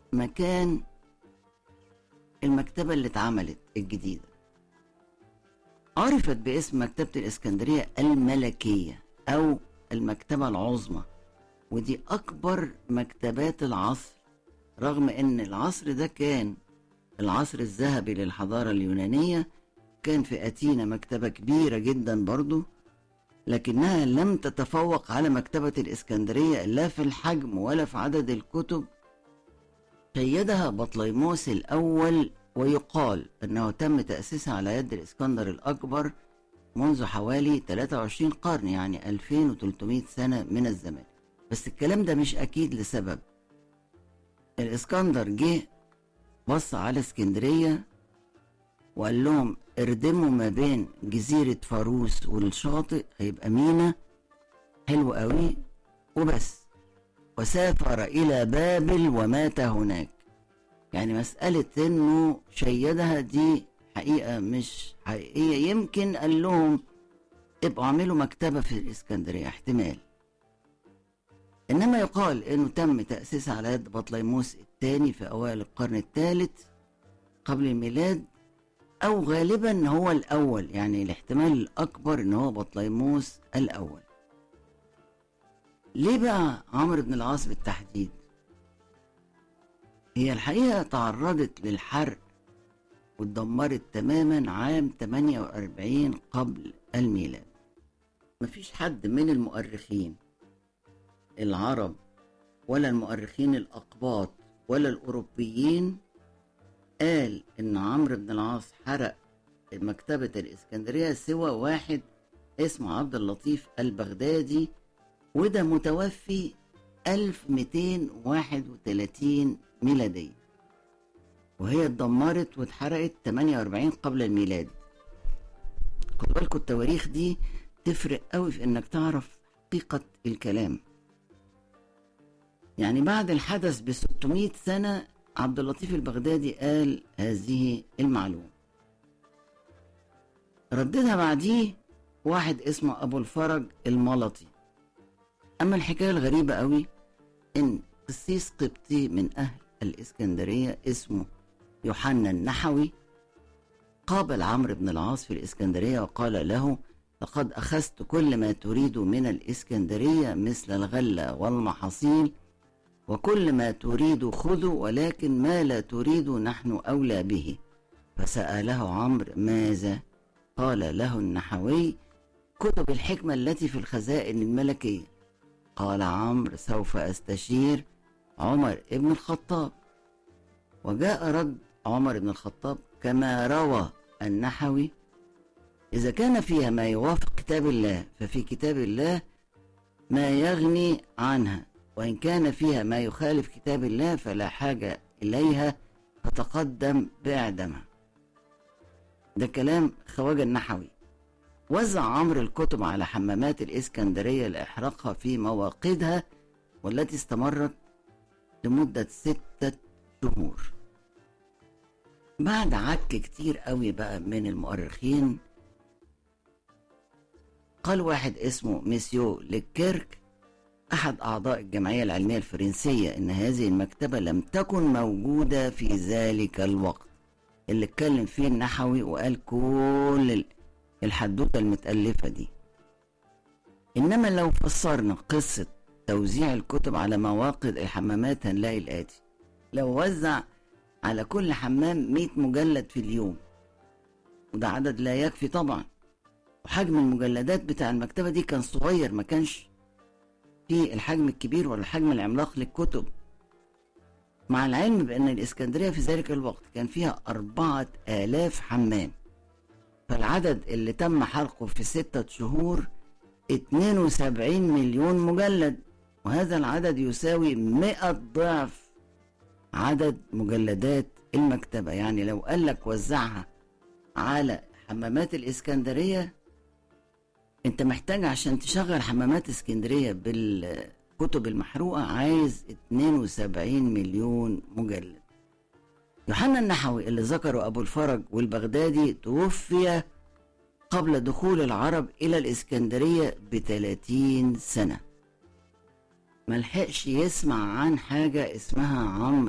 مكان المكتبة اللي اتعملت الجديدة عرفت باسم مكتبة الإسكندرية الملكية أو المكتبة العظمى ودي أكبر مكتبات العصر رغم إن العصر ده كان العصر الذهبي للحضارة اليونانية كان في أثينا مكتبة كبيرة جدا برضو لكنها لم تتفوق على مكتبة الإسكندرية لا في الحجم ولا في عدد الكتب شيدها بطليموس الأول ويقال أنه تم تأسيسها على يد الإسكندر الأكبر منذ حوالي 23 قرن يعني 2300 سنة من الزمان بس الكلام ده مش أكيد لسبب الإسكندر جه بص على اسكندرية وقال لهم اردموا ما بين جزيرة فاروس والشاطئ هيبقى مينا حلو قوي وبس وسافر إلى بابل ومات هناك يعني مسألة إنه شيدها دي حقيقة مش حقيقية يمكن قال لهم ابقوا اعملوا مكتبة في الإسكندرية احتمال إنما يقال إنه تم تأسيسها على يد بطليموس الثاني في أوائل القرن الثالث قبل الميلاد أو غالبا هو الأول يعني الاحتمال الأكبر إن هو بطليموس الأول ليه بقى عمرو بن العاص بالتحديد هي الحقيقة تعرضت للحرق واتدمرت تماما عام 48 قبل الميلاد مفيش حد من المؤرخين العرب ولا المؤرخين الأقباط ولا الأوروبيين قال إن عمرو بن العاص حرق مكتبة الإسكندرية سوى واحد اسمه عبد اللطيف البغدادي وده متوفي 1231 ميلادية وهي اتدمرت واتحرقت 48 قبل الميلاد خد بالكوا التواريخ دي تفرق قوي في انك تعرف حقيقة الكلام يعني بعد الحدث ب 600 سنة عبد اللطيف البغدادي قال هذه المعلومة رددها بعديه واحد اسمه أبو الفرج الملطي أما الحكاية الغريبة قوي إن قسيس قبطي من أهل الإسكندرية اسمه يوحنا النحوي قابل عمرو بن العاص في الإسكندرية وقال له لقد أخذت كل ما تريد من الإسكندرية مثل الغلة والمحاصيل وكل ما تريد خذه ولكن ما لا تريد نحن أولى به فسأله عمرو ماذا قال له النحوي كتب الحكمة التي في الخزائن الملكية قال عمرو سوف أستشير عمر ابن الخطاب وجاء رد عمر بن الخطاب كما روى النحوي إذا كان فيها ما يوافق كتاب الله ففي كتاب الله ما يغني عنها وإن كان فيها ما يخالف كتاب الله فلا حاجة إليها فتقدم بإعدامها ده كلام خواجة النحوي وزع عمرو الكتب على حمامات الإسكندرية لإحراقها في مواقدها والتي استمرت لمدة ستة شهور بعد عك كتير قوي بقى من المؤرخين قال واحد اسمه ميسيو ليكيرك أحد أعضاء الجمعية العلمية الفرنسية إن هذه المكتبة لم تكن موجودة في ذلك الوقت اللي اتكلم فيه النحوي وقال كل الحدوتة المتألفة دي إنما لو فسرنا قصة توزيع الكتب على مواقد الحمامات هنلاقي الآتي لو وزع على كل حمام 100 مجلد في اليوم وده عدد لا يكفي طبعا وحجم المجلدات بتاع المكتبة دي كان صغير ما كانش في الحجم الكبير ولا الحجم العملاق للكتب مع العلم بأن الإسكندرية في ذلك الوقت كان فيها أربعة آلاف حمام فالعدد اللي تم حرقه في ستة شهور 72 مليون مجلد وهذا العدد يساوي 100 ضعف عدد مجلدات المكتبة يعني لو قال لك وزعها على حمامات الإسكندرية انت محتاج عشان تشغل حمامات اسكندرية بالكتب المحروقة عايز 72 مليون مجلد يوحنا النحوي اللي ذكره أبو الفرج والبغدادي توفي قبل دخول العرب إلى الإسكندرية بثلاثين سنة ملحقش يسمع عن حاجة اسمها عمرو